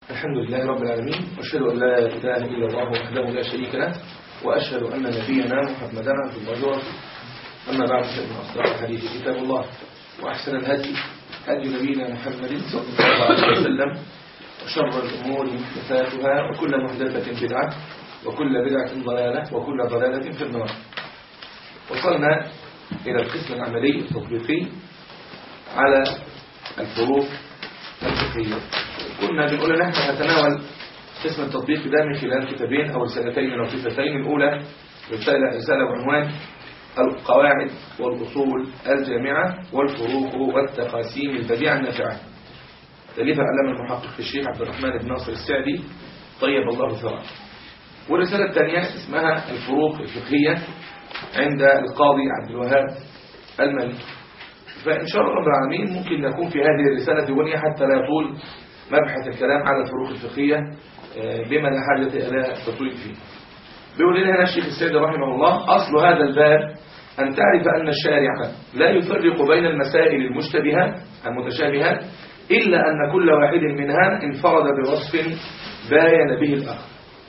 الحمد لله رب العالمين وأشهد أن لا إله إلا الله وحده لا شريك له وأشهد أن نبينا محمدا عبد الله ورسوله أما بعد فإن أصدق الحديث كتاب الله وأحسن الهدي هدي نبينا محمد صلى الله عليه وسلم وشر الأمور محدثاتها وكل محدثة بدعة وكل بدعة ضلالة وكل ضلالة في النار وصلنا إلى القسم العملي التطبيقي على الفروق الفقهية كنا بنقول ان احنا هنتناول قسم التطبيق ده من خلال كتابين او رسالتين او كتابين الاولى رسالة رسالة بعنوان القواعد والأصول الجامعة والفروق والتقاسيم البديعة النافعة تأليف علم المحقق الشيخ عبد الرحمن بن ناصر السعدي طيب الله ثراه والرسالة الثانية اسمها الفروق الفقهية عند القاضي عبد الوهاب المالكي فإن شاء الله رب العالمين ممكن نكون في هذه الرسالة بنية حتى لا يطول مبحث الكلام على الفروق الفقهية بما لا حاجة إلى التطويل فيه بيقول لنا هنا الشيخ السيد رحمه الله أصل هذا الباب أن تعرف أن الشارع لا يفرق بين المسائل المشتبهات المتشابهات إلا أن كل واحد منها انفرد بوصف باين به الآخر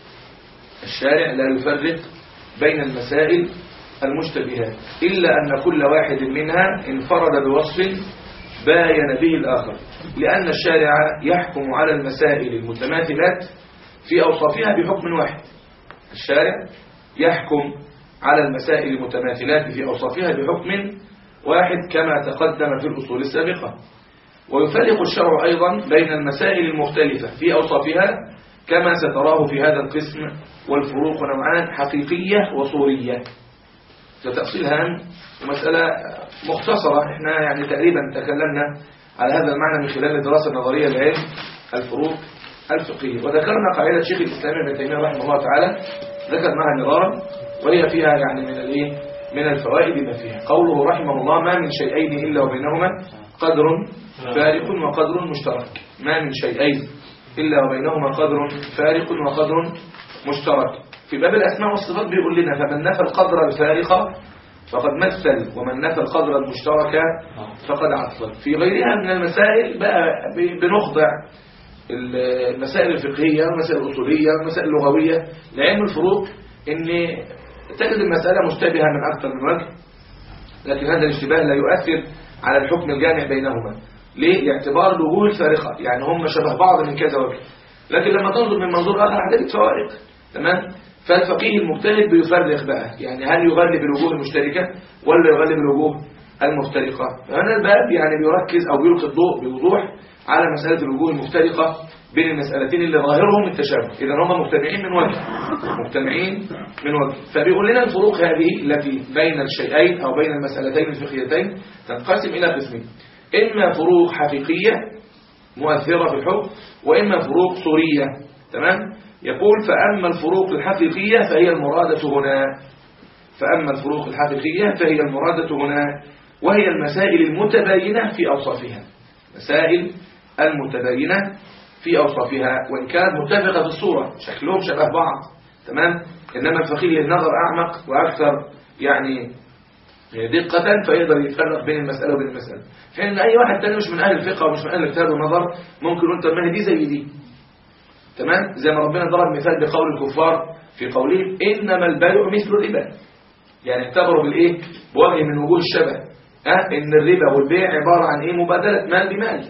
الشارع لا يفرق بين المسائل المشتبهات إلا أن كل واحد منها انفرد بوصف باين به الآخر لأن الشارع يحكم على المسائل المتماثلات في أوصافها بحكم واحد الشارع يحكم على المسائل المتماثلات في أوصافها بحكم واحد كما تقدم في الأصول السابقة ويفرق الشرع أيضا بين المسائل المختلفة في أوصافها كما ستراه في هذا القسم والفروق نوعان حقيقية وصورية كتأصيل هام ومسألة مختصرة احنا يعني تقريبا تكلمنا على هذا المعنى من خلال الدراسة النظرية لعلم الفروق الفقهية وذكرنا قاعدة شيخ الإسلام ابن تيمية رحمه الله تعالى ذكرناها مرارا وهي فيها يعني من الايه من الفوائد ما فيها قوله رحمه الله ما من شيئين إلا وبينهما قدر فارق وقدر مشترك ما من شيئين إلا وبينهما قدر فارق وقدر مشترك في باب الأسماء والصفات بيقول لنا فمن نفى القدر الفارق فقد مثل ومن نفى القدر المشترك فقد عطل في غيرها من المسائل بقى بنخضع المسائل الفقهية والمسائل الأصولية والمسائل اللغوية لعلم الفروق ان تجد المسألة مشتبهة من أكثر من وجه لكن هذا الاشتباه لا يؤثر على الحكم الجامع بينهما ليه؟ لاعتبار الوجوه الفارقة يعني هم شبه بعض من كذا وجه لكن لما تنظر من منظور آخر هتجد فوارق تمام؟ فالفقيه المجتهد بيفرق بقى يعني هل يغلب الوجوه المشتركة ولا يغلب الوجوه المفترقة فهنا الباب يعني بيركز أو بيلقي الضوء بوضوح على مسألة الوجوه المفترقة بين المسألتين اللي ظاهرهم التشابه إذا هم مجتمعين من وجه مجتمعين من وجه فبيقول لنا الفروق هذه التي بين الشيئين أو بين المسألتين الفقهيتين تنقسم إلى قسمين إما فروق حقيقية مؤثرة في الحكم وإما فروق صورية تمام يقول فأما الفروق الحقيقية فهي المرادة هنا فأما الفروق الحقيقية فهي المرادة هنا وهي المسائل المتباينة في أوصافها مسائل المتباينة في أوصافها وإن كانت متفقة في الصورة شكلهم شبه بعض تمام إنما الفقيه النظر أعمق وأكثر يعني دقة فيقدر يفرق بين المسألة وبين المسألة حين أن أي واحد تاني مش من أهل الفقه ومش من أهل الاجتهاد والنظر ممكن أنت ما دي زي دي تمام زي ما ربنا ضرب مثال بقول الكفار في قولهم إنما البيع مثل الربا يعني اعتبروا بالإيه بوجه من وجوه الشبه أه؟ إن الربا والبيع عبارة عن إيه مبادلة مال بمال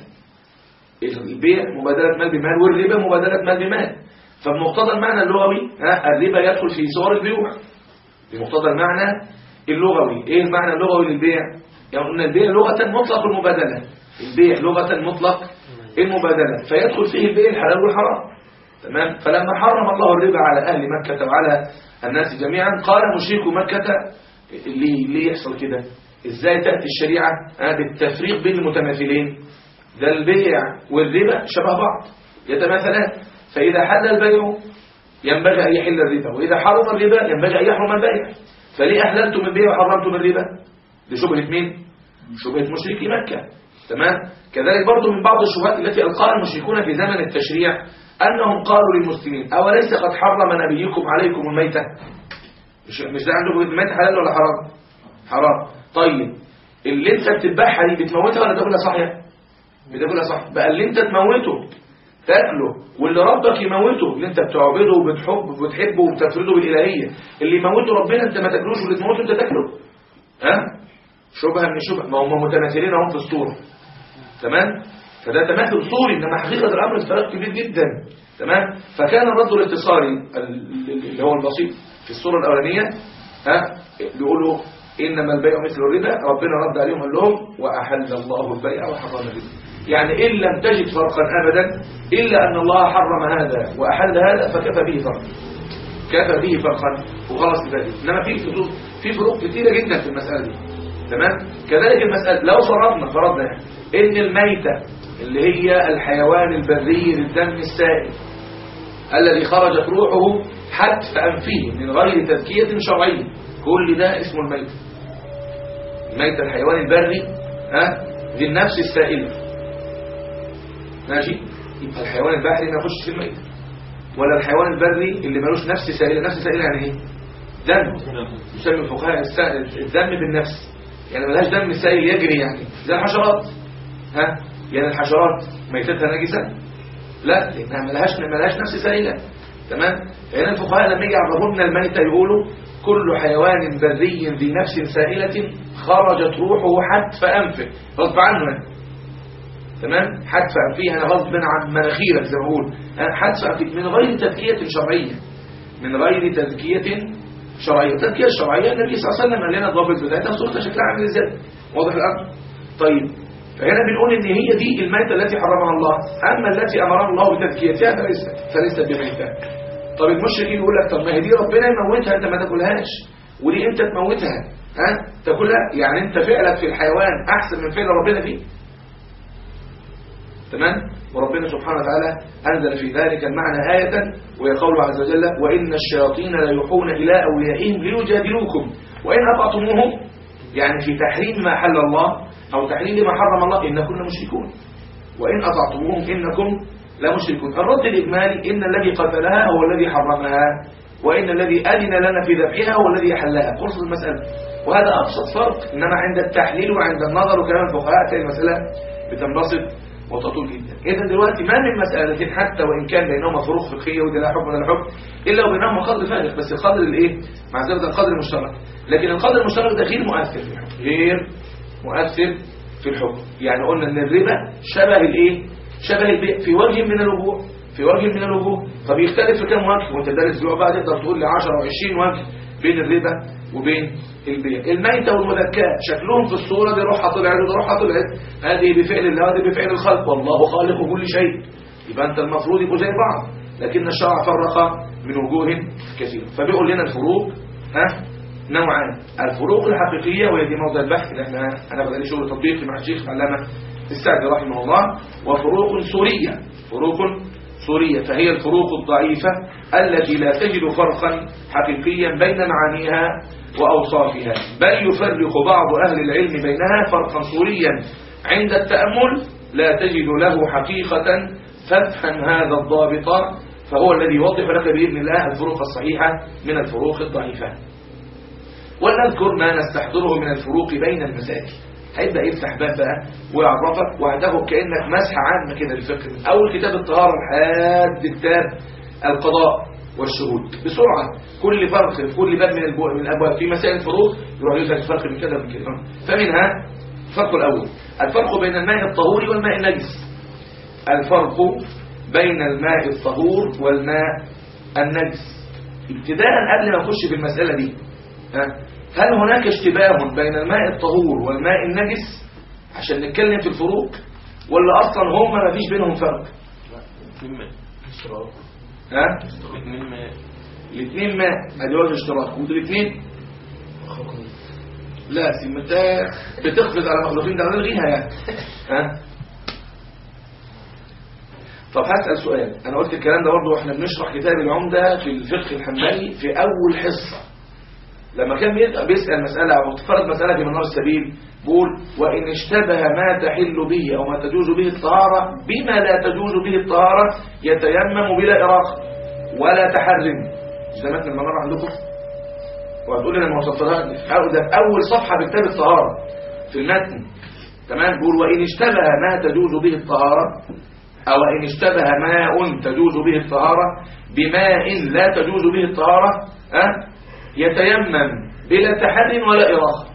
البيع مبادلة مال بمال والربا مبادلة مال بمال فبمقتضى المعنى اللغوي ها الربا يدخل في صور البيوع بمقتضى المعنى اللغوي ايه المعنى اللغوي للبيع يعني قلنا البيع لغة مطلق المبادلة البيع لغة مطلق المبادلة فيدخل فيه البيع الحلال والحرام تمام فلما حرم الله الربا على أهل مكة وعلى الناس جميعا قال مشرك مكة ليه, ليه يحصل كده ازاي تأتي الشريعة بالتفريق بين المتماثلين ده البيع والربا شبه بعض يتماثلان فإذا حل البيع ينبغي أن يحل الربا وإذا حرم الربا ينبغي أن يحرم البيع فليه أحللتم البيع وحرمتم الربا دي شبهة مين؟ شبهة مشركي مكة تمام كذلك برضو من بعض الشبهات التي ألقاها المشركون في زمن التشريع أنهم قالوا للمسلمين أوليس قد حرم نبيكم عليكم الميتة مش, مش ده عندكم الميتة حلال ولا حرام حرام طيب اللي انت بتذبحها دي بتموتها ولا تاكلها صحيح بتاكلها صح بقى اللي انت تموته تاكله واللي ربك يموته اللي انت بتعبده وبتحب وبتحبه وبتفرده بالالهيه اللي يموته ربنا انت ما تاكلوش واللي تموته انت تاكله ها شبهه من شبهه ما هم متماثلين اهم في الصوره تمام فده تماثل صوري انما حقيقه الامر الفرق كبير جدا تمام فكان الرد الاتصالي اللي هو البسيط في الصوره الاولانيه ها بيقولوا انما البيع مثل الربا ربنا رد عليهم قال لهم واحل الله البيع وحرم الربا يعني ان لم تجد فرقا ابدا الا ان الله حرم هذا واحل هذا فكفى به فرقا كفى به فرقا وخلص كفايه انما في فروق في فروق كثيره جدا في المساله دي تمام كذلك المساله لو فرضنا فرضنا ان الميته اللي هي الحيوان البري للدم السائل الذي خرجت روحه حتف أنفه من غير تزكية شرعية كل ده اسمه الميت الميت الحيوان البري ها ذي النفس السائلة ماشي يبقى الحيوان البحري ما يخش في الميت ولا الحيوان البري اللي ملوش نفس سائلة نفس سائلة يعني ايه دم يسمي الفقهاء الدم بالنفس يعني ملهاش دم سائل يجري يعني زي الحشرات ها يعني الحشرات ميتتها نجسة لا لانها ملهاش ملهاش نفس سائلة تمام فهنا الفقهاء لما يجي يعرفوا لنا الميتة يقولوا كل حيوان بري ذي نفس سائلة خرجت روحه حتف أنفه غصب عنه يعني. تمام حتف أنفه أنا غصب عن مناخيرك زي ما بقول حتف أنفه من غير تزكية شرعية من غير تزكية شرعية التزكية الشرعية النبي صلى الله عليه وسلم قال لنا الضابط بتاعتها صورتها شكلها عامل ازاي واضح الأمر طيب فهنا بنقول ان هي دي الميتة التي حرمها الله اما التي امرها الله بتزكيتها فليست فليست بميتة طب المشركين يقول لك طب ما هي دي ربنا يموتها انت ما تاكلهاش ودي انت تموتها ها تاكلها يعني انت فعلك في الحيوان احسن من فعل ربنا فيه تمام وربنا سبحانه وتعالى انزل في ذلك المعنى آية وهي قوله عز وجل وان الشياطين ليوحون الى اوليائهم ليجادلوكم وان اطعتموهم يعني في تحريم ما حل الله او تحليل ما حرم الله انكم لمشركون وان اطعتموهم انكم لمشركون الرد الإجمالي إن الذي قتلها هو الذي حرمها وإن الذي أذن لنا في ذبحها هو الذي أحلها قرص المسألة وهذا أبسط فرق إنما عند التحليل وعند النظر وكلام الفقهاء تلاقي المسألة بتنبسط وتطول جدا إذا دلوقتي ما من مسألة حتى وإن كان بينهما فروق فقهية وده لا حكم ولا حكم إلا وبينهما قدر فارق بس القدر الإيه؟ معذرة القدر المشترك لكن القدر المشترك ده غير مؤثر في الحكم غير مؤثر في الحكم يعني قلنا إن الربا شبه الإيه؟ شبه البيع في وجه من الوجوه في وجه من الوجوه طب يختلف في كام وجه وانت دارس بيع بقى تقدر تقول لي 10 و20 وجه بين الربا وبين البيع الميتة والمذكاة شكلهم في الصورة دي روحها طلعت ودي روحها طلعت هذه بفعل الله وهذه بفعل الخلق والله خالق كل شيء يبقى انت المفروض يبقوا زي بعض لكن الشرع فرق من وجوه كثيرة فبيقول لنا الفروق ها نوعان الفروق الحقيقية وهي دي موضوع البحث اللي احنا انا بدأ شغل تطبيقي مع الشيخ علامة السعدي رحمه الله وفروق سورية فروق سورية فهي الفروق الضعيفة التي لا تجد فرقا حقيقيا بين معانيها وأوصافها بل يفرق بعض أهل العلم بينها فرقا سوريا عند التأمل لا تجد له حقيقة فافهم هذا الضابط فهو الذي يوضح لك بإذن الله الفروق الصحيحة من الفروق الضعيفة ولنذكر ما نستحضره من الفروق بين المسائل هيبدأ يفتح باب بقى ويعرفك وهتاخد كأنك مسحة عامة كده للفقه من أول كتاب الطهارة لحد كتاب القضاء والشهود بسرعة كل فرق في كل باب من من الأبواب في مسائل الفروق يروح يقول لك الفرق من كذا ومن كذا فمنها الفرق الأول الفرق بين الماء الطهور والماء النجس الفرق بين الماء الطهور والماء النجس ابتداء قبل ما نخش في المسألة دي ها هل هناك اشتباه بين الماء الطهور والماء النجس عشان نتكلم في الفروق ولا اصلا هما ما فيش بينهم فرق ها الاثنين ماء ادي وجه اشتراك ودول الاثنين لا سمتها بتقفز على مخلوقين ده نلغيها يعني ها طب هسأل سؤال انا قلت الكلام ده برضه واحنا بنشرح كتاب العمدة في الفقه الحنبلي في اول حصة لما كان بيسأل مسألة أو تفرض مسألة في منار السبيل بيقول وإن اشتبه ما تحل به أو ما تجوز به الطهارة بما لا تجوز به الطهارة يتيمم بلا إراقة ولا تحرم ده متن المنار عندكم وهتقول لي انا ما وصلتلها ده في أول صفحة بكتاب الطهارة في المتن تمام بيقول وإن اشتبه ما تجوز به الطهارة أو إن اشتبه ماء تجوز به الطهارة بماء لا تجوز به الطهارة أه؟ يتيمم بلا تحر ولا إراخة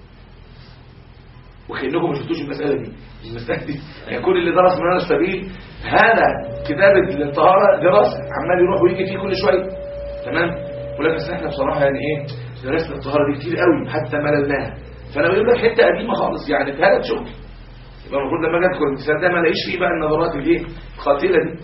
وكأنكم ما شفتوش المسألة دي المسألة دي يعني كل اللي درس من هذا السبيل هذا كتاب الطهارة دراسة عمال يروح ويجي فيه كل شوية تمام ولكن بس احنا بصراحة يعني ايه درسنا الطهارة دي كتير قوي حتى مللناها فانا بقول لك حتة قديمة خالص يعني في هذا الشغل يبقى المفروض لما اجي ادخل المثال ده ما الاقيش فيه بقى النظرات الايه القاتلة دي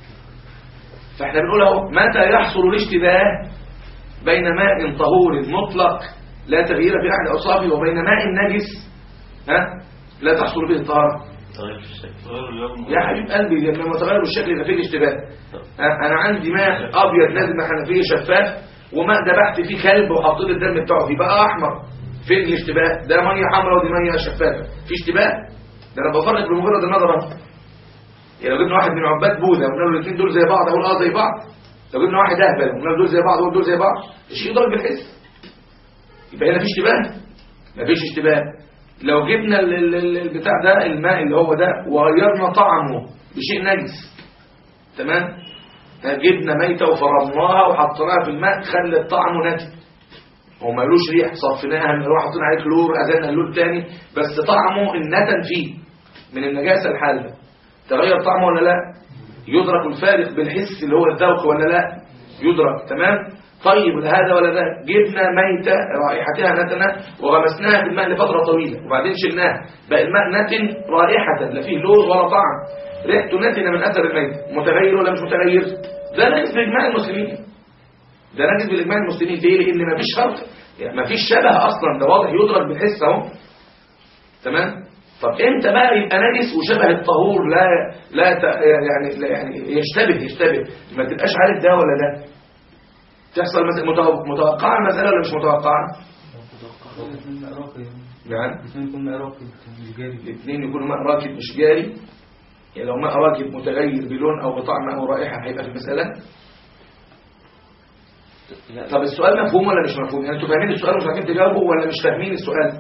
فاحنا بنقول اهو متى يحصل الاشتباه بين ماء طهور مطلق لا تغيير في احد اوصافه وبين ماء نجس ها لا تحصل به الطهارة طيب الشكل يا حبيب قلبي لما تغير الشكل يبقى فيه الاشتباه ها، انا عندي ماء ابيض نازل من حنفيه شفاف وماء دبحت فيه كلب وحطيت الدم بتاعه فيه بقى احمر فين الاشتباه ده ميه حمراء ودي ميه شفافه في اشتباه ده انا بفرق بمجرد النظر اهو يعني لو جبنا واحد من عباد بوذا وقلنا له الاثنين دول زي بعض اقول اه زي بعض لو جبنا واحد اهبل وقلنا له دول زي بعض اقول دول زي بعض الشيء يضرب بالحس يبقى هنا في اشتباه مفيش اشتباه لو جبنا ال- ال- ال- البتاع ده الماء اللي هو ده وغيرنا طعمه بشيء نجس تمام جبنا ميتة وفرمناها وحطيناها في الماء خلت طعمه نتن هو مالوش ريح صفيناها نروح حاطين عليه كلور اذان اللون تاني بس طعمه النتن فيه من النجاسة الحالة تغير طعمه ولا لا يدرك الفارق بالحس اللي هو الذوق ولا لا يدرك تمام طيب هذا ولا ده جبنا ميتة رائحتها نتنة وغمسناها في الماء لفترة طويلة وبعدين شلناها بقى الماء نتن رائحة لا فيه لون ولا طعم ريحته نتنة من أثر الميت متغير ولا مش متغير ده نجس بإجماع المسلمين ده نجس بالإجماع المسلمين ليه لأن مفيش فرق يعني مفيش شبه أصلا ده واضح يدرك بالحس أهو تمام طب امتى بقى يبقى نجس وشبه الطهور لا لا ت... يعني لا يعني يشتبه يشتبه ما تبقاش عارف ده ولا ده تحصل مثلا متوقع متوقعه المساله ولا مش متوقعه الاثنين ماء راقي يعني الاثنين يكون ماء راقي مش جاري الاثنين يكونوا ماء راكد مش جاري يعني لو ماء راكد متغير بلون او بطعم او رائحه هيبقى في المساله طب السؤال مفهوم ولا مش مفهوم يعني انتوا فاهمين السؤال ومش عارفين تجاوبوا ولا مش فاهمين السؤال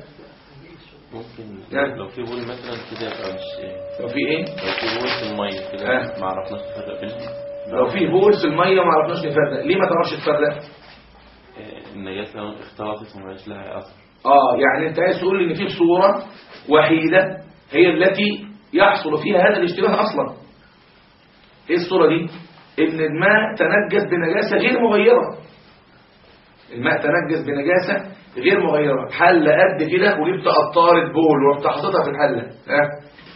ممكن يعني. لو في بول مثلا كده يبقى مش لو في ايه لو في بول في المية آه. كده ما عرفناش نفرق بينهم لو في بول في الميه ما عرفناش نفرق ليه ما تعرفش تفرق آه، النجاسة اختلطت وما بقاش لها أثر اه يعني انت عايز تقول لي ان في صورة وحيدة هي التي يحصل فيها هذا الاشتباه اصلا ايه الصورة دي ان الماء تنجس بنجاسة غير مغيرة الماء تنجس بنجاسة غير مغيرة حلة قد كده وجبت قطارة بول ورحت حاططها في الحلة ها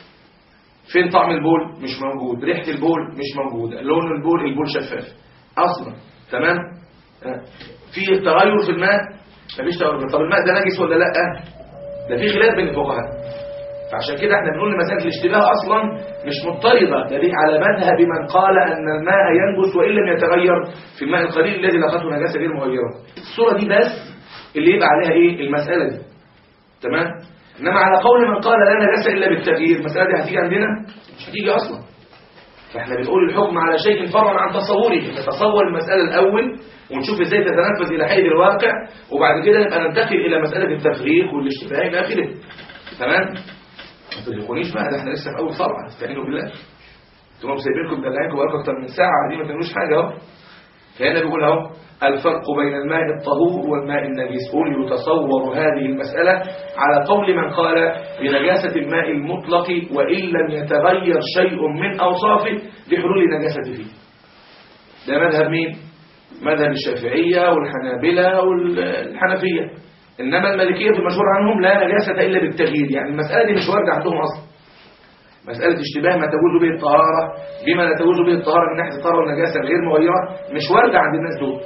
فين طعم البول مش موجود ريحة البول مش موجودة لون البول البول شفاف اصلا تمام ها. في تغير في الماء مفيش تغير طب الماء ده نجس ولا لا ده في خلاف بين الفقهاء فعشان كده احنا بنقول ان مساله الاشتباه اصلا مش مضطربه ده دي على مذهب من قال ان الماء ينجس وان لم يتغير في الماء القليل الذي لقته نجاسه غير مغيره الصوره دي بس اللي يبقى عليها ايه المساله دي تمام انما على قول من قال لا نجاسه الا بالتغيير المساله دي هتيجي عندنا مش هتيجي اصلا فاحنا بنقول الحكم على شيء فرع عن تصوره نتصور المسألة الأول ونشوف ازاي تتنفذ إلى حيز الواقع وبعد كده نبقى ننتقل إلى مسألة التفريق والاشتباه إلى آخره تمام؟ ما تدركونيش بقى ده احنا لسه في أول طلعة استعينوا بالله انتوا سايبينكم دلعينكم بقالكم أكتر من ساعة دي ما تعملوش حاجة أهو فهنا بيقول أهو الفرق بين الماء الطهور والماء النجس قل يتصور هذه المسألة على قول من قال بنجاسة الماء المطلق وإن لم يتغير شيء من أوصافه لحلول النجاسة فيه ده مذهب مين؟ مذهب الشافعية والحنابلة والحنفية إنما المالكية المشهور عنهم لا نجاسة إلا بالتغيير يعني المسألة دي مش واردة عندهم أصلا مسألة اشتباه ما تجوز به الطهارة بما لا تجوز به الطهارة من ناحية الطهارة والنجاسة الغير مغيرة مش واردة عند الناس دول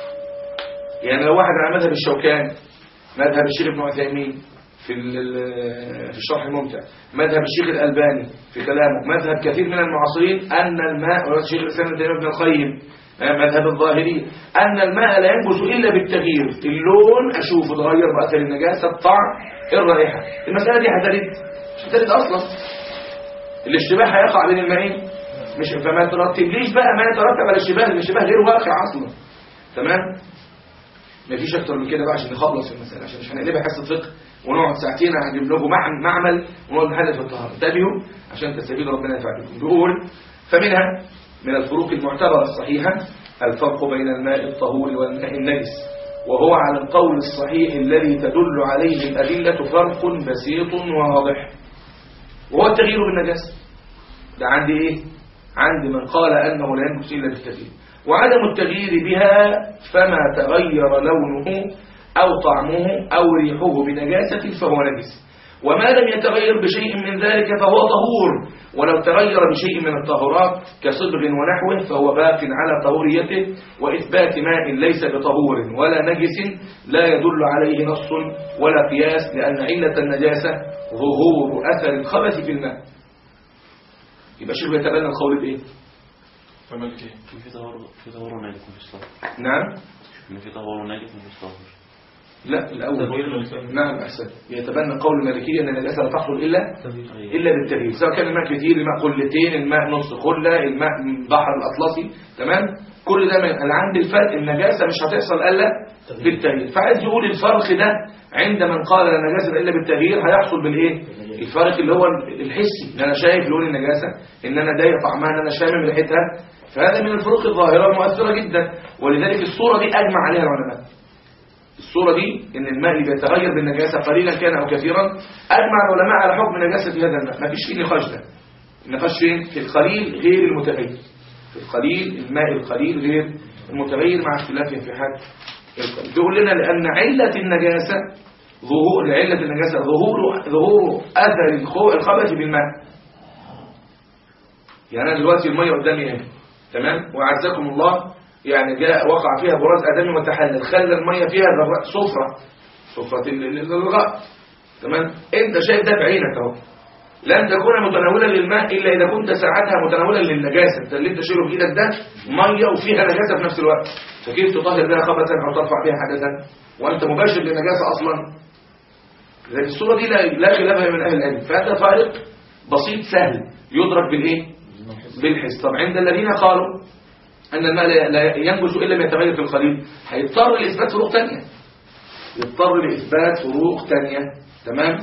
يعني لو واحد على مذهب الشوكان مذهب الشيخ ابن عثيمين في ال- في الشرح الممتع مذهب الشيخ الألباني في كلامه مذهب كثير من المعاصرين أن الماء والشيخ الإسلام ابن تيمية ابن القيم آه، مذهب الظاهري أن الماء لا ينبت إلا بالتغيير اللون أشوفه اتغير بأثر النجاسة الطعم الرائحة المسألة دي هترد مش هترد أصلا الاشتباه هيقع بين المائين مش فما ترتبليش بقى ما يترتب على الاشتباه الاشتباه غير واقع اصلا تمام مفيش اكتر من كده بقى عشان نخلص المساله عشان مش هنقلبها حصه فقه ونقعد ساعتين هنجيب لكم مع- معمل ونقعد نحلل في الطهاره انتبهوا عشان تستفيدوا ربنا ينفع بكم بيقول فمنها من الفروق المعتبرة الصحيحة الفرق بين الماء الطهور والماء النجس وهو على القول الصحيح الذي تدل عليه الأدلة فرق بسيط واضح وهو التغيير بالنجاسة ده عندي إيه؟ عندي من قال أنه لا ينجس إلا بالتغيير وعدم التغيير بها فما تغير لونه أو طعمه أو ريحه بنجاسة فهو نجس وما لم يتغير بشيء من ذلك فهو طهور ولو تغير بشيء من الطهورات كصبغ ونحوه فهو باق على طهوريته وإثبات ماء ليس بطهور ولا نجس لا يدل عليه نص ولا قياس لأن علة النجاسة ظهور أثر الخبث في الماء يبقى شوف يتبنى القول بإيه فمالك ايه في تهور في تهور ناجس مفيش طهور نعم إن في تهور ناجس مفيش طهور لا الأول تغيير نعم أحسن يتبنى قول المالكية أن النجاسة لا تحصل إلا تغيير. إلا بالتغيير سواء كان الماء كتير الماء قلتين الماء نص قلة الماء من بحر الأطلسي تمام كل ده من أنا عندي الفرق النجاسة مش هتحصل إلا بالتغيير فعايز يقول الفرق ده عند من قال لا نجاسة إلا بالتغيير هيحصل بالإيه الفرق اللي هو الحسي ان انا شايف لون النجاسة ان انا ضايق طعمها ان انا شامم ريحتها فهذا من الفروق الظاهرة المؤثرة جدا ولذلك الصورة دي أجمع عليها العلماء الصورة دي ان الماء اللي بيتغير بالنجاسة قليلا كان او كثيرا اجمع العلماء على حكم نجاسة هذا الماء ما فيش فيه نقاش ده النقاش فين في القليل غير المتغير في القليل الماء القليل غير المتغير مع اختلافهم في حد القليل. بيقول لنا لان علة النجاسة ظهور علة النجاسة ظهور ظهور اثر الخو- الخبث بالماء يعني انا دلوقتي الميه قدامي اهي تمام وعزكم الله يعني جاء وقع فيها براز ادمي وتحلل خلى الميه فيها ذرات صفرة صفرة ال- ال- الغاء تمام انت شايف ده بعينك اهو لن تكون متناولا للماء الا اذا كنت ساعتها متناولا للنجاسه انت اللي انت شايله بايدك ده ميه وفيها نجاسه في نفس الوقت فكيف تطهر بها خبثا او ترفع بها حدثا وانت مباشر للنجاسه اصلا لذلك الصوره دي لا لا خلاف بين اهل العلم فهذا فارق بسيط سهل يدرك بالايه بالحس طب عند الذين قالوا أن الماء لا- لا ينجس إلا ما يتغير في القليل هيضطر لإثبات فروق تانية يضطر لإثبات فروق تانية تمام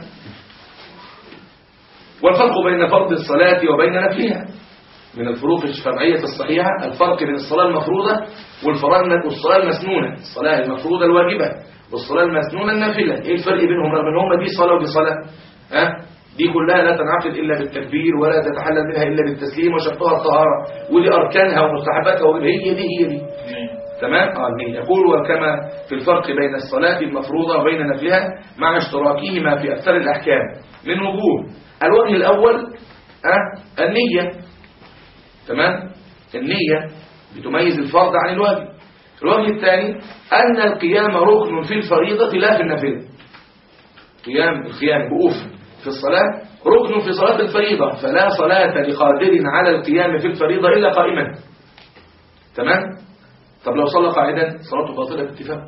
والفرق بين فرض الصلاة وبين نفلها من الفروق الشرعية الصحيحة الفرق بين الصلاة المفروضة والفرائض والصلاة المسنونة الصلاة المفروضة الواجبة والصلاة المسنونة النافلة ايه الفرق بينهم رغم ان هم دي صلاة ودي صلاة ها دي كلها لا تنعقد إلا بالتكبير ولا تتحلل منها إلا بالتسليم وشرطها الطهارة ودي أركانها ومستحباتها وهي دي هي دي تمام اه المية يقول وكما في الفرق بين الصلاة المفروضة وبين نفلها مع اشتراكهما في أكثر الأحكام من وجوه الوجه الأول آه النية تمام النية بتميز الفرض عن الواجب الوجه الثاني أن القيام ركن في الفريضة لا في النافلة قيام القيام بأوف في الصلاة ركن في صلاة الفريضة فلا صلاة لقادر على القيام في الفريضة إلا قائما تمام طب لو صلى قاعدا صلاته باطلة باتفاق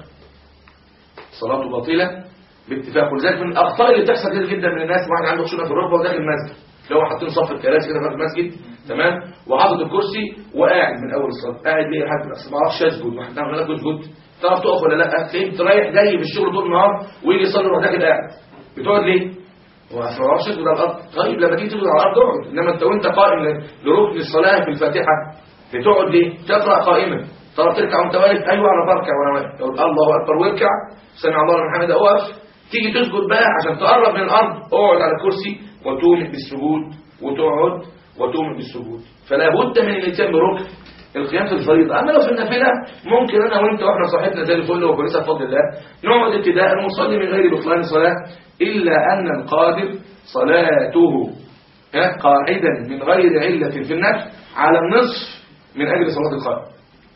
صلاته باطلة باتفاق ولذلك من الأخطاء اللي بتحصل كتير جدا من الناس واحد عنده خشونة في الركبة وداخل المسجد لو حاطين صف الكراسي كده في المسجد تمام وحاطط الكرسي وقاعد من اول الصلاه قاعد ليه لحد ما ما اعرفش اسجد ما احنا عملنا اسجد تعرف تقف ولا لا تلاقيه تريح جاي في الشغل طول النهار ويجي يصلي وراح داخل قاعد بتقعد ليه هو أصل ما اعرفش اسجد على الارض طيب لما تيجي تسجد على الارض اقعد انما انت وانت قائم ل- لركن الصلاه في الفاتحه بتقعد ليه تقرا قائما ترى تركع وانت واقف ايوه انا بركع وانا واقف تقول الله اكبر واركع سمع الله لمن حمده اقف تيجي تسجد بقى عشان تقرب من الارض اقعد على الكرسي وتومئ بالسجود وتقعد وتؤمن بالسجود فلا بد من الاتيان بركن القيام في الفريضة أما لو في النافلة ممكن أنا وأنت وإحنا صاحبنا زي الفل وكويسة بفضل الله نقعد ابتداء ونصلي من غير بطلان صلاة إلا أن القادر صلاته ها، قاعدا من غير علة في النفل على النصف من أجل صلاة القائم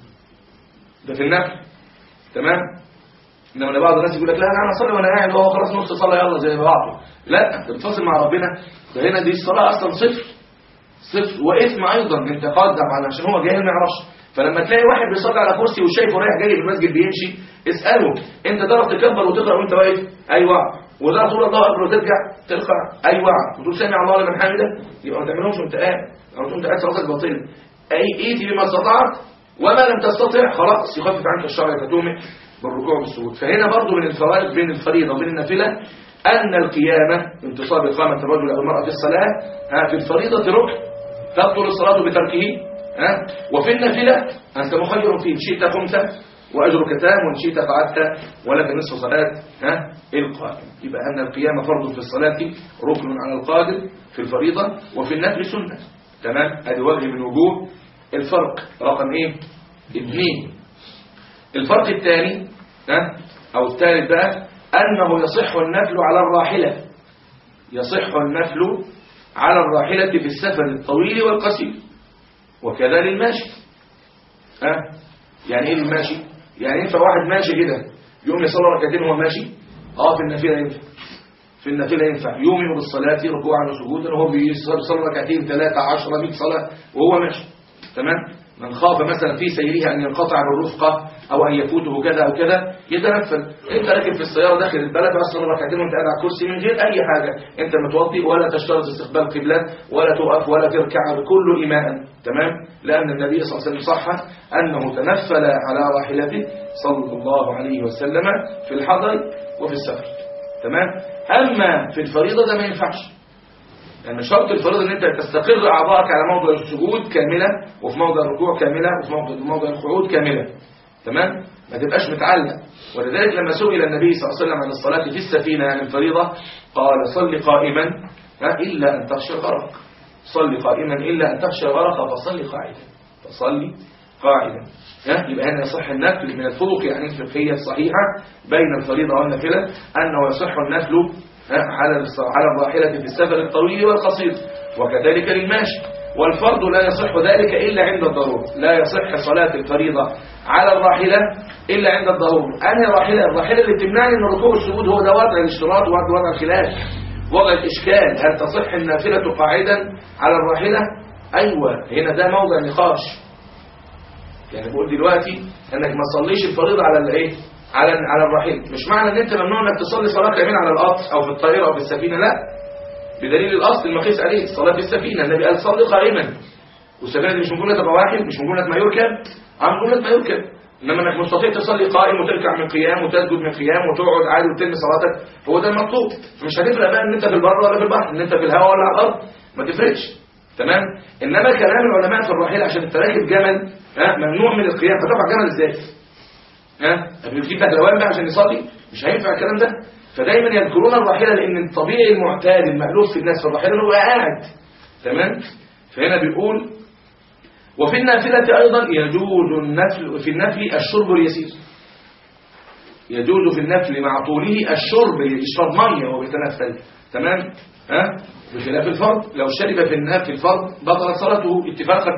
ده في النفل تمام انما بعض الناس يقول لك لا انا اصلي وانا قاعد وهو خلاص نص صلاه يلا زي بعضه لا انت بتفاصل مع ربنا ده هنا دي الصلاه اصلا صفر صفر واثم ايضا انت قدم على عشان هو جاهل ما يعرفش فلما تلاقي واحد بيصلي على كرسي وشايفه رايح جاي في المسجد بيمشي اساله انت تعرف تكبر وتقرا وانت واقف ايوه وده تقول الله اكبر وترجع تركع ايوه وتقول سامع الله لمن حمده يبقى ما تعملهمش وانت قاعد او انت قاعد صلاتك باطله اي ايتي بما استطعت وما لم تستطع خلاص يخفف عنك الشرع فتومئ بالركوع والسجود فهنا برضو من الفوارق بين الفريضة وبين النافلة أن القيامة انتصاب إقامة الرجل أو المرأة في الصلاة ها، في الفريضة ركن تبطل الصلاة بتركه ها وفي النافلة أنت مخير فيه إن شئت قمت وأجرك تام وإن شئت قعدت ولك نصف صلاة ها القائم يبقى أن القيام فرض في الصلاة ركن على القادر في الفريضة وفي النفل سنة تمام ادي وجه من وجوه الفرق رقم ايه اثنين الفرق الثاني ها او الثالث بقى انه يصح النفل على الراحلة يصح النفل على الراحلة في السفر الطويل والقصير وكذا للماشي ها يعني ايه الماشي يعني ينفع واحد ماشي كده يقوم يصلي ركعتين وهو ماشي اه في النافله ينفع في النافله ينفع يؤمن بالصلاه ركوعا وسجودا وهو بيصلي ركعتين ثلاثه 10 100 صلاه وهو ماشي تمام من خاف مثلا في سيره ان ينقطع بالرفقه او ان يفوته كذا او كذا يتنفل انت راكب في السياره داخل البلد اصلا ركعتين وانت قاعد على الكرسي من غير اي حاجه انت متوضي ولا تشترط استقبال قبله ولا تقف ولا تركع كله ايماء تمام لان النبي صلى الله عليه وسلم صح انه تنفل على راحلته صلى الله عليه وسلم في الحضر وفي السفر تمام اما في الفريضه ده ما ينفعش يعني شرط الفريضه ان انت تستقر اعضائك على موضع السجود كامله وفي موضع الركوع كامله وفي موضع موضع القعود كامله تمام ما تبقاش متعلق ولذلك لما سئل النبي صلى الله عليه وسلم عن الصلاه في السفينه يعني الفريضه قال صل قائما ها الا ان تخشى الغرق صل قائما الا ان تخشى الغرق فصل قاعدا فصلي قاعدا ها يبقى هنا يصح النفل من الفروق يعني الفقهيه الصحيحه بين الفريضه والنافله انه يصح النفل على على الراحلة في السفر الطويل والقصير وكذلك للماشي والفرض لا يصح ذلك إلا عند الضرورة لا يصح صلاة الفريضة على الراحلة إلا عند الضرورة أنا راحلة الراحلة اللي بتمنعني من ركوب السجود هو ده وضع الاشتراط وضع الخلاف وضع الإشكال هل تصح النافلة قاعدا على الراحلة أيوة هنا ده موضع نقاش يعني بقول دلوقتي أنك ما تصليش الفريضة على الايه على على الرحيل مش معنى ان انت ممنوع انك تصلي صلاه كامله على القطر او في الطائره او في السفينه لا بدليل الاصل المقيس عليه الصلاه في السفينه النبي قال صلي قائما والسفينه دي مش من جمله رواحل مش من جمله ما يركب اه من جمله ما يركب انما انك مستطيع تصلي قائم وتركع من قيام وتسجد من قيام وتقعد عادي وتتم صلاتك هو ده المطلوب مش هتفرق بقى ان انت في البر ولا في البحر ان انت في الهواء ولا على الارض ما تفرقش تمام انما كلام العلماء في الرحيل عشان انت راكب جمل ها ممنوع من القيام فترفع جمل ازاي ها بيجيب بهلوان بقى عشان يصلي مش هينفع الكلام ده فدايما يذكرون الراحله لان الطبيعي المعتاد المألوف في الناس في الراحله انه قاعد تمام فهنا بيقول وفي النافله ايضا يجوز النفل في النفل الشرب اليسير يجوز في النفل مع طوله الشرب يشرب ميه وهو بيتنفل تمام ها بخلاف الفرض لو شرب في النفل الفرض بطلت صلاته اتفاقا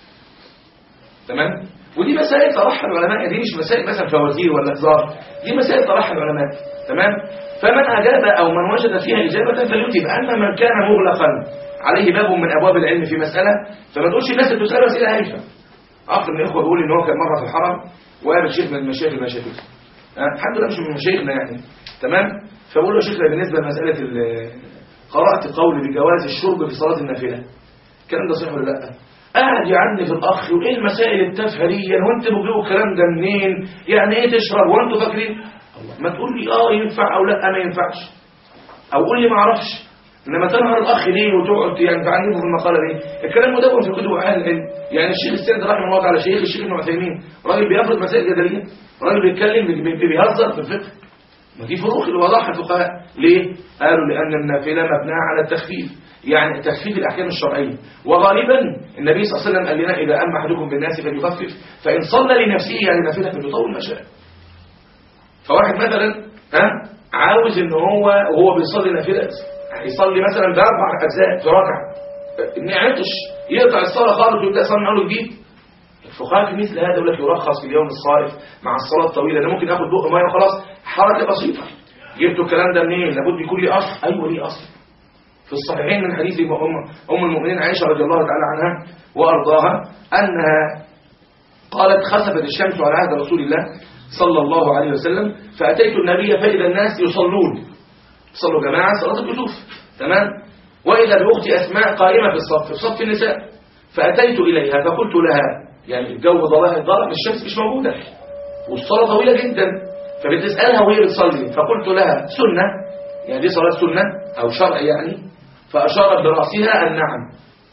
تمام ودي مسائل طرحها العلماء دي مش مسائل مثلا فوازير ولا هزار دي مسائل طرحها العلماء تمام فمن أجاب أو من وجد فيها إجابة فليجب أما من كان مغلقا عليه باب من أبواب العلم في مسألة فما تقولش الناس اللي بتسأل أسئلة هايفة أخ من الإخوة بيقول إن هو كان مرة في الحرم وقابل شيخ من المشايخ المشايخ الحمد لله مش من مشايخنا يعني تمام فبقول له يا شيخنا بالنسبة لمسألة قرأت قول بجواز الشرب في صلاة النافلة الكلام ده صحيح ولا لا قاعد يعني في الاخ وايه المسائل التافهه دي هو انتوا بتجيبوا الكلام ده منين يعني ايه تشرب وانتوا فاكرين ما تقول لي اه ينفع او لا ما ينفعش او قول لي ما اعرفش انما تنهر الاخ ليه وتقعد يعني تعنفه في المقاله دي الكلام مدون في كتب اهل العلم يعني الشيخ السيد رحمه الله تعالى شيخ الشيخ ابن عثيمين راجل بيفرض مسائل جدليه راجل بيتكلم بيهزر في الفقه ما دي فروق اللي وضعها الفقهاء ليه قالوا لان النافله مبنيه على التخفيف يعني تخفيف الأحكام الشرعية وغالبا النبي صلى الله عليه وسلم قال لنا إذا أما أحدكم بالناس فليخفف فإن صلى لنفسه يعني نافلة فليطول ما شاء فواحد مثلا ها عاوز ان هو وهو بيصلي نافلة يصلي مثلا بأربع أجزاء في ركعة إن يعطش يقطع الصلاة خالص ويبدأ يصلي من أول جديد الفقهاء في مثل هذا يقول لك يرخص في اليوم الصائف مع الصلاة الطويلة ده ممكن ياخد بق ميه وخلاص حركة بسيطة جبتوا الكلام ده منين لابد يكون لي أصل أيوه ليه أصل في الصحيحين من حديث أم, أم المؤمنين عائشة رضي الله تعالى عنها وأرضاها أنها قالت خسفت الشمس على عهد رسول الله صلى الله عليه وسلم فأتيت النبي فإذا الناس يصلون صلوا جماعة صلاة الكسوف تمام وإذا بأختي أسماء قائمة في الصف في صف النساء فأتيت إليها فقلت لها يعني الجو ضلال ضلم الشمس مش موجودة والصلاة طويلة جدا فبتسألها وهي بتصلي فقلت لها سنة يعني دي صلاة سنة أو شرع يعني فأشارت برأسها النعم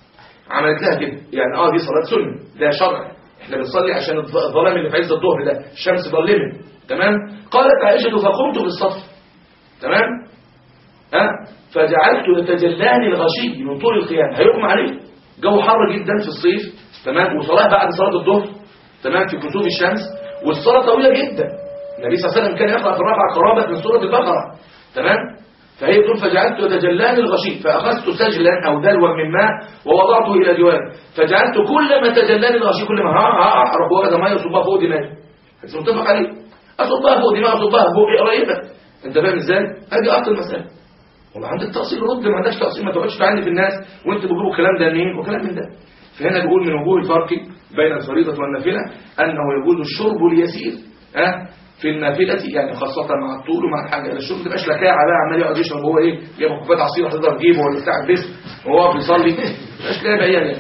عملت لها كده يعني اه دي صلاة سنة ده شرع احنا بنصلي عشان الظ- الظلام اللي في عز الظهر ده الشمس ظلمت تمام قالت عائشة فقمت بالصف تمام ها فجعلت يتجلاني الغشي من طول القيام هيغمى عليه جو حر جدا في الصيف تمام وصلاة بعد صلاة الظهر تمام في كسوف الشمس والصلاة طويلة جدا النبي صلى الله عليه وسلم كان يقرأ في الركعة قرابة من سورة البقرة تمام فهي تقول فجعلت يتجلاني الغشي فأخذت سجلا أو دلوا من ماء ووضعته إلى جواري فجعلت كلما تجلاني الغشي كل ما ها ها ها أروح واخد مية وصبها فوق دماغي حديث متفق عليه أصبها فوق دماغي أصبها فوق قريبة أنت فاهم إزاي؟ هذه أصل المسألة والله عندك تأصيل رد ما عندكش تأصيل ما تقعدش تعلي في الناس وانت بتقولوا الكلام ده منين وكلام من ده فهنا بيقول من وجوه الفرق بين الفريضة والنافلة أنه يجوز الشرب اليسير ها في النافلة يعني خاصة مع الطول ومع الحاجة إلى الشرب تبقاش لكاعة بقى عمال يقعد يشرب وهو إيه جايب كوباية عصير هتقدر تجيبه ولا بتاع البيت وهو واقف يصلي مش لاقي بقى يعني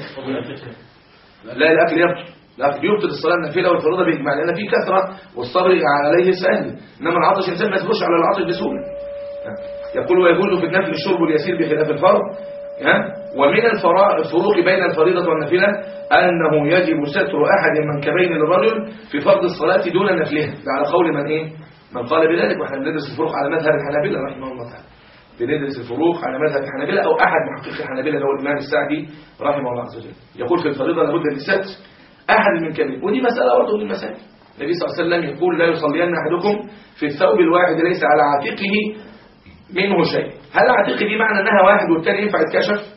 لا الأكل يبطل الأكل يبطل الصلاة النافلة والفريضة بإجماع لأن في كثرة والصبر عليه سهل إنما العطش الإنسان ما يصبرش على العطش بسهولة يقول ويجوز في النفل الشرب اليسير بخلاف الفرض ها؟ ومن الفرا- الفروق بين الفريضة والنافلة أنه يجب ستر أحد المنكبين للرجل في فرض الصلاة دون نفلها ده على قول من إيه؟ من قال بذلك واحنا بندرس الفروق على مذهب الحنابلة رحمه الله تعالى بندرس الفروق على مذهب الحنابلة أو أحد محققي الحنابلة اللي هو الإمام السعدي رحمه الله عز وجل يقول في الفريضة لابد من ستر أحد المنكبين ودي مسألة برضه من المسائل النبي صلى الله عليه وسلم يقول لا يصلين أحدكم في الثوب الواحد ليس على عاتقه منه شيء هل عاتق دي معنى انها واحد والتاني ينفع يتكشف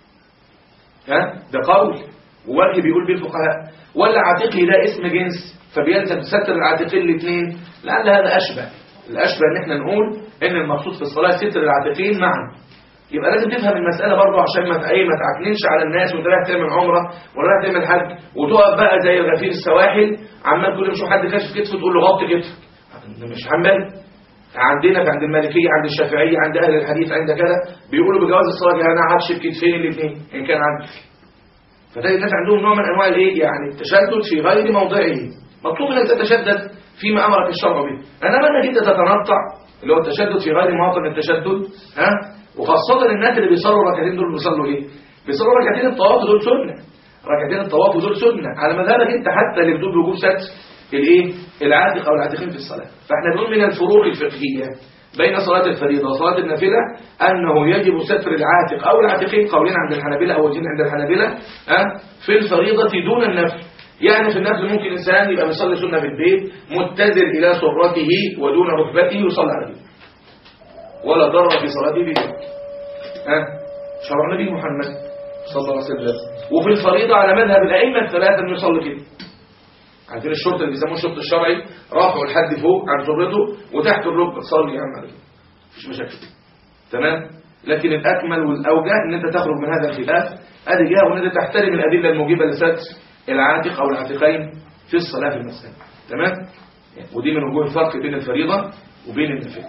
ها ده قول ووجه بيقول بيه الفقهاء ولا عاتقه ده اسم جنس فبيلزم ستر العاتقين الاثنين لعل هذا اشبه الاشبه ان احنا نقول ان المقصود في الصلاه ستر العاتقين معا يبقى لازم تفهم المسألة برضه عشان ما ايه ما تعكننش على الناس وانت رايح تعمل عمرة ولا رايح تعمل حج وتقف بقى زي غفير السواحل عمال كل ما يشوف حد كاشف كتفه تقول له غطي كتفك ده مش حنبلي عندنا في عند المالكية عند الشافعية عند أهل الحديث عند كذا بيقولوا بجواز الصلاة أنا عكش بكتفين الاثنين إن كان عندي فتجد الناس عندهم نوع من أنواع الإيه يعني التشدد في غير موضعه مطلوب إنك تتشدد فيما أمرك الشرع به أنا أنك أنت تتنطع اللي هو التشدد في غير مواطن التشدد ها وخاصة الناس اللي بيصلوا الركعتين دول بيصلوا إيه بيصلوا ركعتين الطواف دول سنة ركعتين الطواف دول سنة على مذهبك أنت حتى اللي بدون وجوب ستر الايه العاتق او العاتقين في الصلاه فاحنا بنقول من الفروق الفقهيه بين صلاه الفريضه وصلاه النافله انه يجب ستر العاتق او العاتقين قولين عند الحنابلة او وجهين عند الحنابلة أه؟ في الفريضه دون النفل يعني في النفل ممكن انسان يبقى بيصلي سنه في البيت متزر الى سرته ودون ركبته يصلي عليه ولا ضرر في صلاته بذلك ها شرع النبي محمد صلى الله عليه وسلم وفي الفريضه على مذهب الائمه الثلاثه انه يصلي كده عارفين الشرط اللي بيسموه الشرط الشرعي رافعه لحد فوق عن سرته وتحت الركبه صلي يا عم عليك مفيش مشاكل تمام لكن الاكمل والاوجه ان انت تخرج من هذا الخلاف ادي جهه وان انت تحترم الادله الموجبه لستر العاتق او العاتقين في الصلاه في المساجد تمام ودي من وجوه الفرق بين الفريضه وبين النافله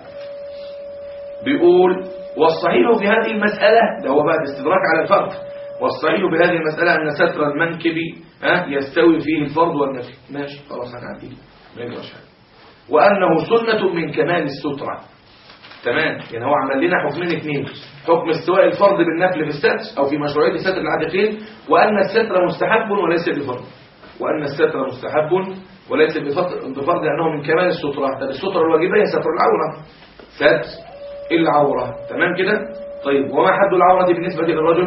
بيقول والصحيح في هذه المساله ده هو بقى الاستدراك على الفرق والصحيح بهذه المسألة أن ستر المنكب ها يستوي فيه الفرض والنفل ماشي خلاص هنعدي ما يجراش حاجة وأنه سنة من كمال السترة تمام يعني هو عمل لنا حكمين اثنين حكم استواء الفرض بالنفل في الستر أو في مشروعية ستر العاتقين وأن الستر مستحب وليس بفرض وأن الستر مستحب وليس بفرض بفرض لأنه من كمال السترة طب السترة الواجبية ستر العورة ستر العورة تمام كده طيب وما حد العورة بالنسبة للرجل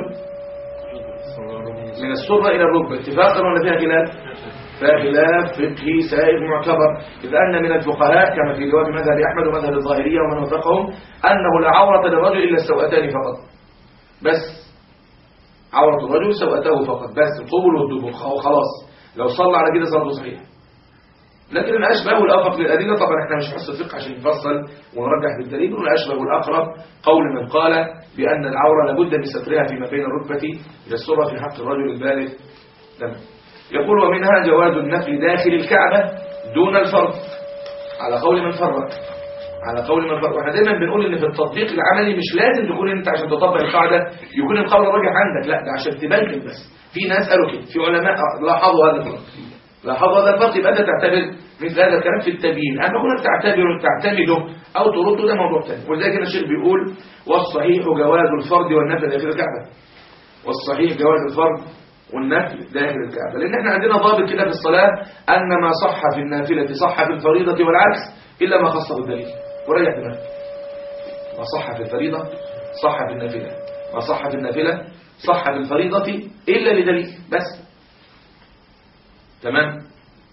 من السرة إلى الركبة اتفاقا ولا فيها خلاف فيها خلاف فقهي سائغ معتبر إذ أن من الفقهاء كما في جواب مذهب أحمد ومذهب الظاهرية ومن وفقهم أنه لا عورة للرجل إلا السوأتان فقط بس عورة الرجل سوأته فقط بس القبل والدبر خلاص لو صلى على كده صلاته صحيح لكن الأشبه والأفق للأدلة طبعا احنا مش حصة فقه عشان نفصل ونرجح بالدليل والأشبه والأقرب قول من قال بأن العورة لابد من سترها فيما بين الركبة إلى السرة في حق الرجل البالغ تمام يقول ومنها جواز النفل داخل الكعبة دون الفرض على قول من فرق على قول من فرق واحنا دايما بنقول ان في التطبيق العملي مش لازم تكون انت عشان تطبق القاعده يكون القول الراجح عندك لا ده عشان تبلغ بس في ناس قالوا كده في علماء لاحظوا هذا الفرق لاحظوا هذا الفرق يبقى انت تعتبر مثل هذا الكلام في التبيين اما كنا تعتبره تعتمده او ترده ده موضوع ثاني ولذلك الشيخ بيقول والصحيح جواز الفرض والنفل داخل الكعبه والصحيح جواز الفرض والنفل داخل الكعبة لأن احنا عندنا ضابط كده في الصلاة أن ما صح في النافلة صح في الفريضة والعكس إلا ما خصه الدليل وريح دماغك ما صح في الفريضة صح في النافلة ما صح في النافلة صح في الفريضة إلا لدليل بس تمام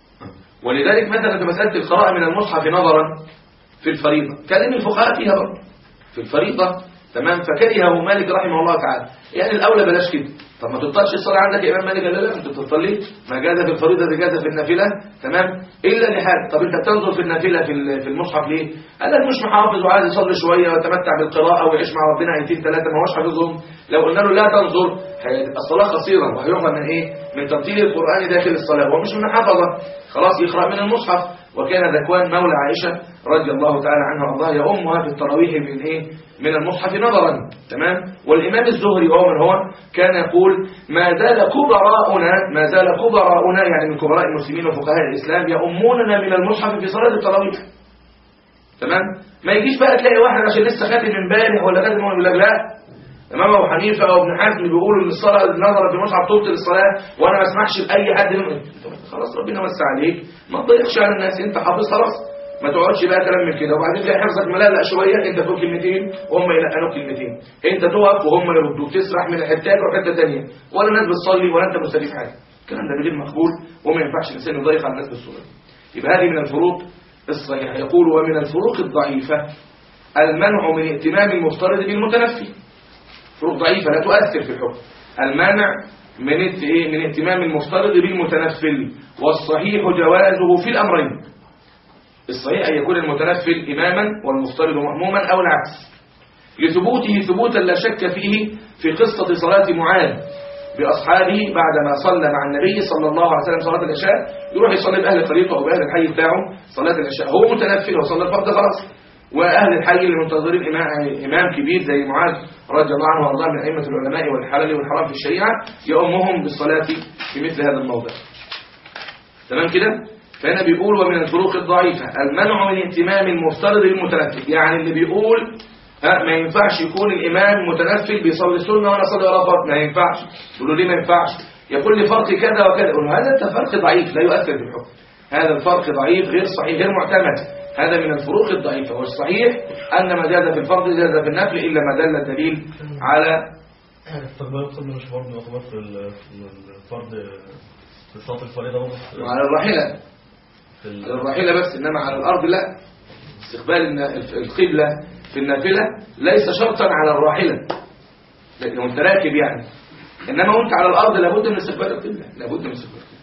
ولذلك مثلا في مسألة القراءة من المصحف نظرا في الفريضة كلم الفقهاء فيها برضه في الفريضة تمام فكرهه مالك رحمه الله تعالى يعني الأولى بلاش كده طب ما تبطلش الصلاة عندك يا إمام مالك لا لا أنت بتصلي ما جاز في الفريضة دي جاز في النافلة تمام إلا لحال طب أنت بتنظر في النافلة في ال- في المصحف ليه؟ قال لك مش محافظ وعايز يصلي شوية ويتمتع بالقراءة ويعيش مع ربنا آيتين ثلاثة ما هوش حافظهم لو قلنا له لا تنظر هي- الصلاة قصيرة وهيعمل من إيه؟ من تبطيل القرآن داخل الصلاة هو مش من حفظة خلاص يقرأ من المصحف وكان ذكوان مولى عائشة رضي الله تعالى عنها وارضاها يأمها في التراويح من إيه؟ من المصحف نظرا تمام والإمام الزهري وهو من هو كان يقول ما زال كبراؤنا ما زال كبراؤنا يعني من كبراء المسلمين وفقهاء الإسلام يأموننا من المصحف في صلاة التراويح تمام ما يجيش بقى تلاقي واحد عشان لسه خاتم امبارح ولا خاتم يقول لك لا امام ابو حنيفه او ابن حزم بيقولوا ان الصلاه النظر في المصحف تبطل الصلاه وانا ما اسمحش لاي حد منهم خلاص ربنا وسع عليك ما تضيقش على الناس انت حافظ خلاص ما تقعدش بقى كلام من كده وبعدين تلاقي حفظك ملقلق شويه انت تقول كلمتين وهم يلقنوك كلمتين انت تقف وهم يردوك تسرح من الحته تروح حته ثانيه ولا الناس بتصلي ولا انت مستفيد حاجه الكلام ده غير مقبول وما ينفعش الانسان يضيق على الناس بالصوره دي يبقى هذه من الفروق الصحيحه يقول ومن الفروق الضعيفه المنع من ائتمام المفترض بالمتنفي فروق ضعيفة لا تؤثر في الحكم المانع من ات- إيه؟ من اهتمام المفترض بالمتنفل والصحيح جوازه في الأمرين الصحيح أن يكون المتنفل إماما والمفترض مأموما أو العكس لثبوته ثبوتا لا شك فيه في قصة صلاة معاذ بأصحابه بعدما صلى مع النبي صلى الله عليه وسلم صلاة العشاء يروح يصلي بأهل قريته أو بأهل الحي بتاعه صلاة العشاء هو متنفل وصلى الفرض خلاص وأهل الحي اللي منتظرين إمام, إمام كبير زي معاذ رضي الله عنه وأرضاه من أئمة العلماء والحلال والحرام في الشريعة يؤمهم بالصلاة في مثل هذا الموضع تمام كده فهنا بيقول ومن الفروق الضعيفة المنع من اهتمام المفترض بالمتنفل يعني اللي بيقول ها ما ينفعش يكون الإمام متنفل بيصلي سنة وأنا أصلي وراه فرض ما ينفعش تقول له ليه ما ينفعش يقول لي فرق كذا وكذا يقول له هذا انت فرق ضعيف لا يؤثر في الحكم هذا الفرق ضعيف غير صحيح غير معتمد هذا من الفروق الضعيفة والصحيح أن ما جاز في الفرض جاز في النفل إلا ما دل الدليل على استقبال القبلة مش برضه يعتبر في ال- في الفرض في صلاة الفريضة برضه على الراحلة في ال- على الراحلة بس إنما على الأرض لا استقبال الن- القبلة في النافلة ليس شرطا على الراحلة لكن وانت راكب يعني إنما وانت على الأرض لابد من استقبال القبلة لابد من استقبال القبلة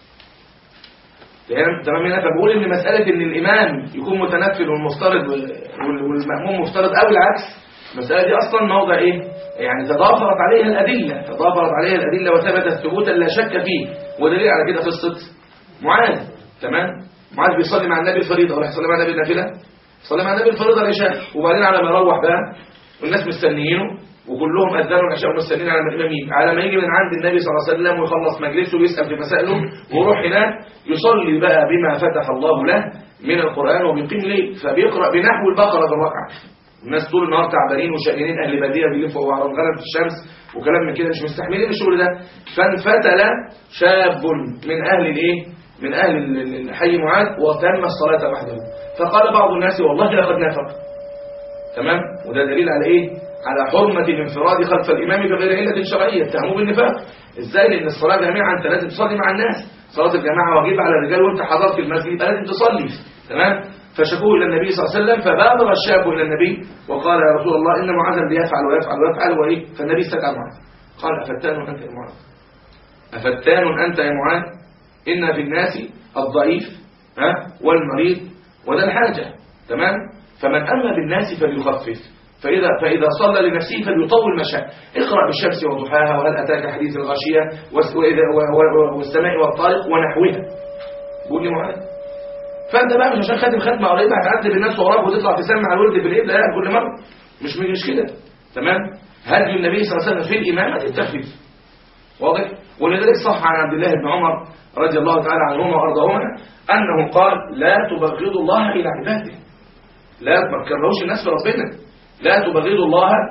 تمام تمام هنا فبقول ان مسألة ان الإمام يكون متنفل والمفترض وال- والمأموم مفترض أو العكس المسألة دي أصلا موضع إيه؟ يعني تضافرت عليها الأدلة تضافرت عليها الأدلة وثبتت ثبوتا لا شك فيه ودليل على كده قصة معاذ تمام معاذ بيصلي مع النبي الفريضة ولا يصلي مع النبي النافلة صلي مع النبي الفريضة العشاء وبعدين على ما يروح بقى والناس مستنيينه وكلهم أذنوا العشاء ومستنيين على الإمام يجي. على ما يجي من عند النبي صلى الله عليه وسلم ويخلص مجلسه ويسأل في مسائله ويروح هناك يصلي بقى بما فتح الله له من القرآن وبيقيم ليه فبيقرأ بنحو البقرة بالركعة الناس طول النهار تعبانين وشقيانين أهل بدية بيلفوا على غرب في الشمس وكلام من كده مش مستحملين الشغل ده فانفتل شاب من أهل الإيه من أهل ال- ال- الحي معاذ وتم الصلاة وحده فقال بعض الناس والله لقد نافق تمام وده دليل على ايه على حرمة الانفراد خلف الإمام بغير علة شرعية اتهموه بالنفاق ازاي لأن الصلاة جميعا انت لازم تصلي مع الناس صلاة الجماعة واجب على الرجال وانت حضرت المسجد يبقى لازم تصلي تمام فشكوه إلى النبي صلى الله عليه وسلم فبادر الشاب إلى النبي وقال يا رسول الله إن معاذا بيفعل ويفعل ويفعل وإيه فالنبي استدعى معاذ قال أفتان أنت يا معاذ أفتان أنت يا معاذ إن في الناس الضعيف ها والمريض وده الحاجة تمام فمن أما بالناس فليخفف فإذا, فإذا صلى لنفسه فليطول ما شاء اقرأ بالشمس وضحاها وهل أتاك حديث الغاشية وس- وإذا و- و- والسماء والطارق ونحوها قول لي معاذ فأنت بقى مش عشان خاتم ختمة قريبة هتعذب الناس وراك وتطلع تسمع الورد في الإبل لا كل مرة مش مش كده تمام هدي النبي صلى الله عليه وسلم في الإمامة التخفيف واضح ولذلك صح عن عبد الله بن عمر رضي الله تعالى عنهما وارضاهما انه قال لا تبغضوا الله الى عباده لا ما تكرهوش الناس في ربنا لا تبغضوا الله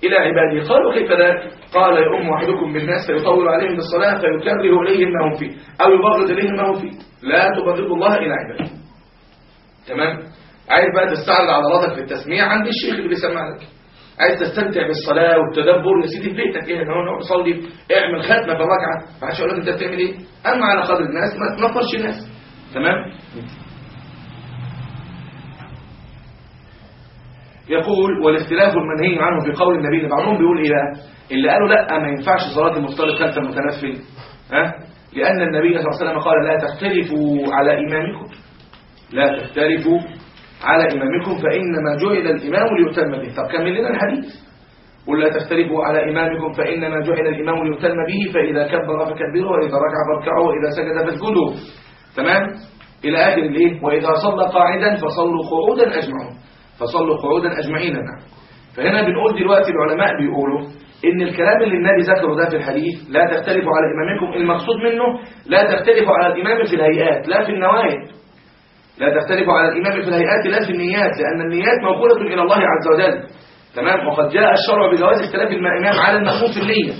إلى عباده قالوا كيف ذلك قال يؤم أحدكم بالناس فيطول عليهم بالصلاة فيكره إليهم ما هم فيه أو يبغض إليهم ما هم فيه لا تبغض الله إلى عباده تمام عايز بقى تستعرض عضلاتك في التسميع عند الشيخ اللي بيسمع لك عايز تستمتع بالصلاة والتدبر يا سيدي في بيتك ايه هنا هنا تصلي اعمل ختمة في الركعة ما حدش يقول لك انت بتعمل ايه اما على قدر الناس ما تنفرش الناس تمام يقول والاختلاف المنهي عنه في قول النبي اللي بعضهم بيقول ايه بقى اللي قالوا لا ما ينفعش صلاة المفترض خلف المتنفل ها لأن النبي صلى الله عليه وسلم قال لا تختلفوا على إمامكم لا تختلفوا على إمامكم فإنما جعل الإمام ليتم به طب كمل لنا الحديث ولا تختلفوا على إمامكم فإنما جعل الإمام ليتم به فإذا كبر فكبروا وإذا ركع فاركعوا وإذا سجد فاسجدوا تمام إلى آخر الإيه وإذا صلى قاعدا فصلوا قعودا أجمعون فصلوا قعودا أجمعين نعم فهنا بنقول دلوقتي العلماء بيقولوا إن الكلام اللي النبي ذكره ده في الحديث لا تختلفوا على إمامكم المقصود منه لا تختلفوا على الإمام في الهيئات لا في النوايا لا تختلفوا على الإمام في الهيئات لا في النيات لأن النيات موكولة إلى الله عز وجل تمام وقد جاء الشرع بجواز اختلاف الإمام على المأموم في النية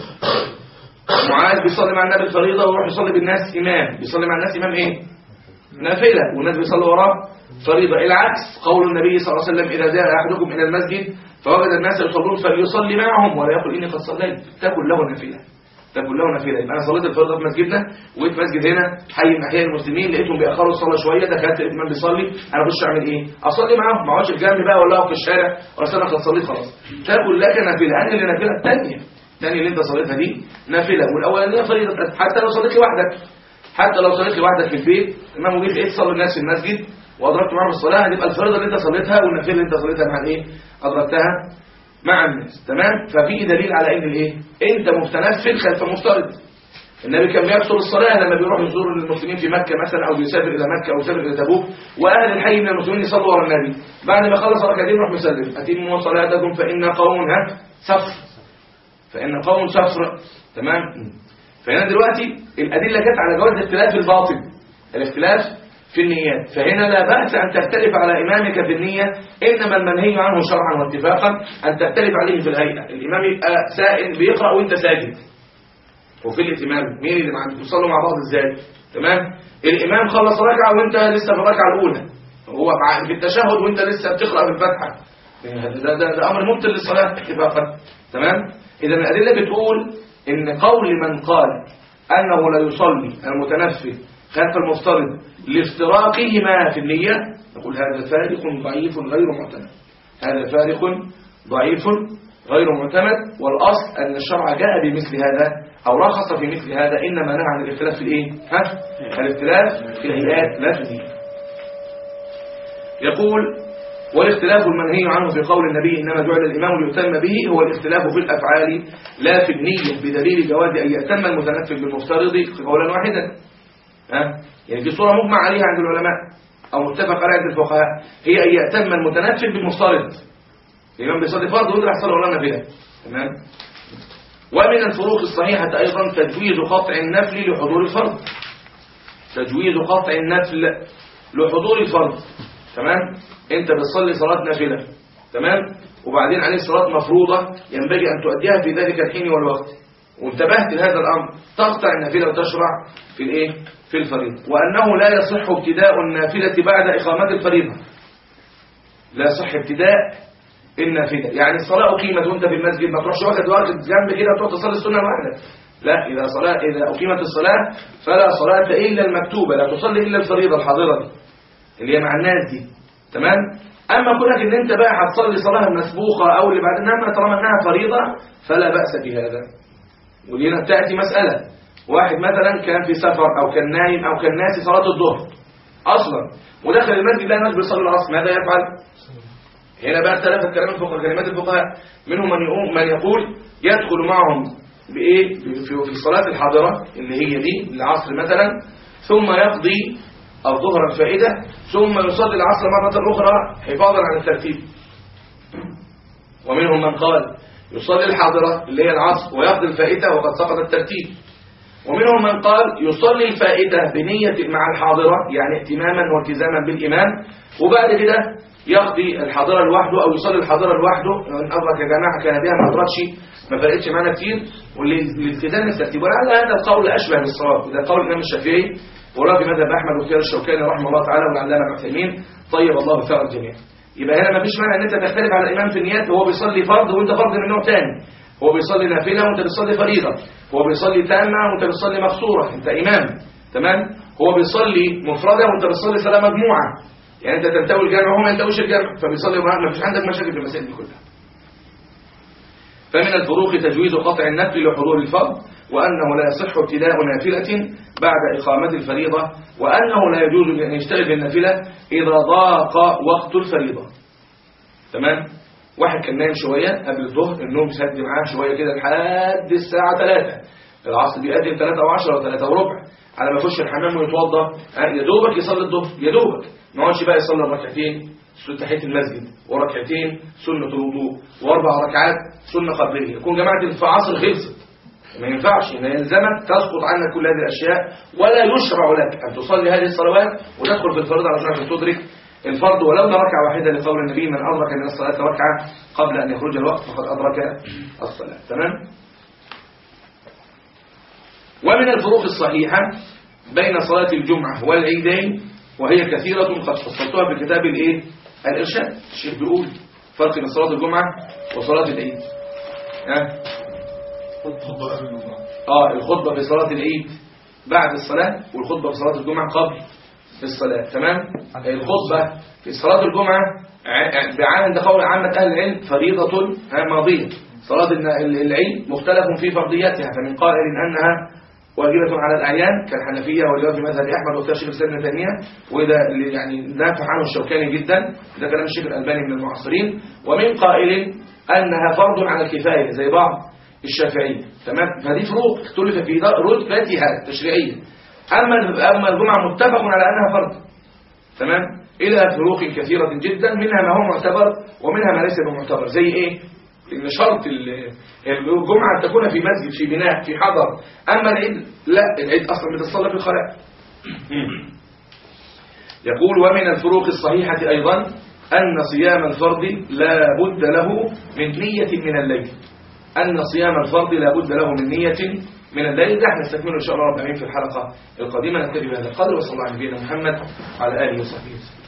معاذ بيصلي مع النبي الفريضة ويروح يصلي بالناس إمام بيصلي مع الناس إمام إيه نافلة والناس بيصلوا وراه فريضة العكس قول النبي صلى الله عليه وسلم إذا جاء أحدكم إلى المسجد فوجد الناس يصلون فليصلي معهم ولا يقول إني قد صليت تكن له نافلة تكن له نافلة يبقى أنا صليت الفريضة في مسجدنا وقيت مسجد هنا حي من أحياء المسلمين لقيتهم بيأخروا الصلاة شوية دخلت الإمام بيصلي أنا أخش أعمل إيه؟ أصلي معاهم ما اقعدش في جنبي بقى ولا أقف في الشارع ولا أنا قد صليت خلاص تكن لك نافلة أنا اللي نافلة الثانية الثانية اللي أنت صليتها دي نافلة والأولانية فريضة حتى لو صليت لوحدك حتى لو صليت لوحدك في البيت الإمام جيت لقيت تصلي الناس في المسجد وأدركت معهم الصلاة هتبقى الفريضة اللي أنت صليتها والنافلة اللي أنت صليتها مع الإيه؟ أدركتها مع الناس تمام ففي دليل على ان الايه انت متنفل خلف مفترض النبي كان بيقصر الصلاه لما بيروح يزور المسلمين في مكه مثلا او بيسافر الى مكه او يسافر الى تبوك واهل الحي من المسلمين يصلوا ورا النبي بعد ما خلص ركعتين يروح مسلم اتموا صلاتكم فان قوم ها صفر فان قوم صفر تمام فهنا دلوقتي الادله جت على جواز اختلاف الباطل الاختلاف في النيات فهنا لا بأس أن تختلف على إمامك في النية إنما المنهي عنه شرعا واتفاقا أن تختلف عليه في الهيئة الإمام يبقى سائل بيقرأ وإنت ساجد وفي الاتمام مين اللي معاك بتصلوا مع بعض إزاي تمام الإمام خلص ركعة وإنت لسه في الركعة الأولى هو في التشهد وإنت لسه بتقرأ في الفاتحة ده, ده, ده أمر مبطل للصلاة اتفاقا تمام إذا الأدلة بتقول إن قول من قال أنه لا يصلي المتنفل خلف المفترض لافتراقهما في النية نقول هذا فارق ضعيف غير معتمد هذا فارق ضعيف غير معتمد والأصل أن الشرع جاء بمثل هذا أو رخص في مثل هذا إنما نهى عن الاختلاف في الإيه؟ ها؟ الاختلاف في الهيئات لا في الدين يقول والاختلاف المنهي عنه في قول النبي إنما جعل الإمام ليتم به هو الاختلاف في الأفعال لا في النية بدليل جواز أن يأتم المتنفل بالمفترض قولا واحدا ها؟ يعني دي صورة مجمع عليها عند العلماء أو متفق عليها عند الفقهاء هي أن يأتم المتنفل بالمفترض الإمام بيصلي فرض ويقول راح صلي ورانا فيها تمام ومن الفروق الصحيحة أيضا تجويز قطع النفل لحضور الفرض تجويز قطع النفل لحضور الفرض تمام أنت بتصلي صلاة نافلة تمام وبعدين عليك صلاة مفروضة ينبغي أن تؤديها في ذلك الحين والوقت وانتبهت لهذا الأمر تقطع النافلة وتشرع في الإيه في الفريضة وأنه لا يصح ابتداء النافلة بعد إقامة الفريضة لا يصح ابتداء النافلة يعني الصلاة أقيمت وانت في المسجد ما تروحش واخد واخد جنب كده تروح تصلي السنة لوحدك لا إذا صلاة إذا أقيمت الصلاة فلا صلاة إلا المكتوبة لا تصلي إلا الفريضة الحاضرة دي اللي هي مع الناس دي تمام أما كونك إن أنت بقى هتصلي صلاة مسبوقة أو اللي بعد إنما طالما إنها فريضة فلا بأس بهذا ولينا تأتي مسألة واحد مثلا كان في سفر أو كان نايم أو كان ناسي صلاة الظهر أصلا ودخل المسجد لقى الناس بيصلوا العصر ماذا يفعل؟ هنا بقى اختلفت كلمات الفقهاء كلمات الفقهاء منهم من يقول من يقول يدخل معهم بايه في في الصلاه الحاضره اللي هي دي العصر مثلا ثم يقضي الظهر الفائده ثم يصلي العصر مره اخرى حفاظا على الترتيب ومنهم من قال يصلي الحاضره اللي هي العصر ويقضي الفائده وقد سقط الترتيب ومنهم من قال يصلي الفائدة بنية مع الحاضرة يعني ائتماما والتزاما بالإمام وبعد كده يقضي الحاضرة لوحده أو يصلي الحاضرة لوحده إن أدرك جماعة كان بها ما أدركش ما فرقتش معانا كتير والالتزام الترتيب ولعل هذا القول أشبه بالصواب ده قول الإمام الشافعي وراجل مذهب أحمد واختيار الشوكاني رحمه الله تعالى والعلامة ابن عثيمين طيب الله ثار الجميع يبقى هنا ما فيش مانع ان انت تختلف على الامام في النيات هو بيصلي فرض وانت فرض من نوع ثاني هو بيصلي نافله وانت بتصلي فريضه هو بيصلي تامه وانت بتصلي مقصوره انت امام تمام هو بيصلي مفرده وانت بتصلي صلاه مجموعه يعني انت تنتوي الجامع وهو ما ينتويش الجامع فبيصلي ما فيش عندك مشاكل في المسائل دي كلها فمن الفروق تجويز قطع النفل لحضور الفرض وأنه لا يصح ابتداء نافلة بعد إقامة الفريضة وأنه لا يجوز أن يشتغل بالنافلة إذا ضاق وقت الفريضة تمام واحد كان نايم شوية قبل الظهر النوم سد معاه شوية كده لحد الساعة 3 العصر بيقدم 3 و10 و 3 وربع على ما يخش الحمام ويتوضا يا دوبك يصلي الظهر يا دوبك ما يقعدش بقى يصلي ركعتين سنة تحية المسجد وركعتين سنة الوضوء واربع ركعات سنة قبلية يكون جماعة في عصر خلصت ما ينفعش ان يلزمك تسقط عنك كل هذه الاشياء ولا يشرع لك ان تصلي هذه الصلوات وتدخل في الفريضه علشان تدرك الفرض ولو ركعه واحده لقول النبي من ادرك من الصلاه ركعه قبل ان يخرج الوقت فقد ادرك الصلاه تمام ومن الفروق الصحيحه بين صلاه الجمعه والعيدين وهي كثيره قد فصلتها في كتاب الايه الارشاد الشيخ بيقول فرق بين صلاه الجمعه وصلاه العيد ها خطبة قبل الجمعة اه الخطبة في صلاة العيد بعد الصلاة والخطبة في صلاة الجمعة قبل الصلاة تمام الخطبة في صلاة الجمعة ع- بعين ده قول عامة أهل العلم فريضة ها، ماضية صلاة الن- العيد مختلف في فرضيتها فمن قائل أنها واجبة على الأعيان كالحنفية والجواب في مذهب أحمد وكتاب الشيخ الإسلام ابن تيمية وده اللي يعني نافع عنه الشوكاني جدا ده كلام الشيخ الألباني من المعاصرين ومن قائل أنها فرض على الكفاية زي بعض الشافعية تمام فدي فروق اختلف في رتبتها التشريعية أما أما الجمعة متفق على أنها فرض تمام إلى فروق كثيرة جدا منها ما هو معتبر ومنها ما ليس بمعتبر زي إيه إن شرط ال- الجمعة أن تكون في مسجد في بناء في حضر أما العيد لا العيد أصلا بتصلى في الخلاء يقول ومن الفروق الصحيحة أيضا أن صيام الفرض لا بد له من نية من الليل أن صيام الفرض لا بد له من نية من الليل ده احنا نستكمله إن شاء الله رب العالمين في الحلقة القادمة نكتفي بهذا القدر وصلى الله على نبينا محمد وعلى آله وصحبه وسلم